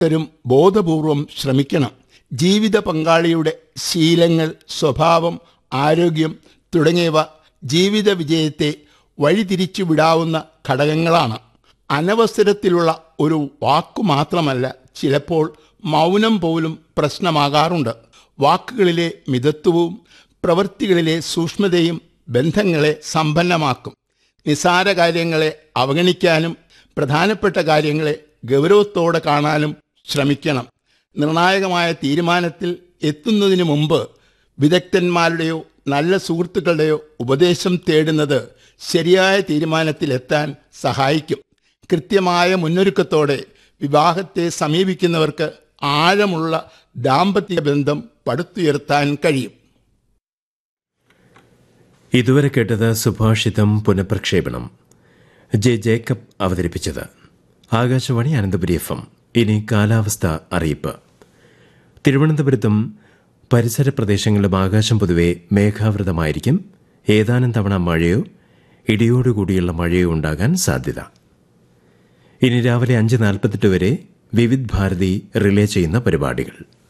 ഓരോരുത്തരും ബോധപൂർവം ശ്രമിക്കണം ജീവിത പങ്കാളിയുടെ ശീലങ്ങൾ സ്വഭാവം ആരോഗ്യം തുടങ്ങിയവ ജീവിത വിജയത്തെ വഴിതിരിച്ചു വിടാവുന്ന ഘടകങ്ങളാണ് അനവസരത്തിലുള്ള ഒരു വാക്കു മാത്രമല്ല ചിലപ്പോൾ മൗനം പോലും പ്രശ്നമാകാറുണ്ട് വാക്കുകളിലെ മിതത്വവും പ്രവൃത്തികളിലെ സൂക്ഷ്മതയും ബന്ധങ്ങളെ സമ്പന്നമാക്കും നിസാര കാര്യങ്ങളെ അവഗണിക്കാനും പ്രധാനപ്പെട്ട കാര്യങ്ങളെ ഗൗരവത്തോടെ കാണാനും ശ്രമിക്കണം നിർണായകമായ തീരുമാനത്തിൽ എത്തുന്നതിന് മുമ്പ് വിദഗ്ധന്മാരുടെയോ നല്ല സുഹൃത്തുക്കളുടെയോ ഉപദേശം തേടുന്നത് ശരിയായ തീരുമാനത്തിലെത്താൻ സഹായിക്കും കൃത്യമായ മുന്നൊരുക്കത്തോടെ വിവാഹത്തെ സമീപിക്കുന്നവർക്ക് ആഴമുള്ള ദാമ്പത്യ ബന്ധം പടുത്തുയർത്താൻ കഴിയും ഇതുവരെ കേട്ടത് സുഭാഷിതം പുനഃപ്രക്ഷേപണം ജെ ജേക്കബ് അവതരിപ്പിച്ചത് ആകാശവാണി അനന്തപുരി എഫ് എം ഇനി കാലാവസ്ഥ അറിയിപ്പ് തിരുവനന്തപുരത്തും പരിസര പ്രദേശങ്ങളിലും ആകാശം പൊതുവെ മേഘാവൃതമായിരിക്കും ഏതാനും തവണ മഴയോ ഇടിയോടുകൂടിയുള്ള മഴയോ ഉണ്ടാകാൻ സാധ്യത ഇനി രാവിലെ അഞ്ച് നാൽപ്പത്തെട്ട് വരെ വിവിധ് ഭാരതി റിലേ ചെയ്യുന്ന പരിപാടികൾ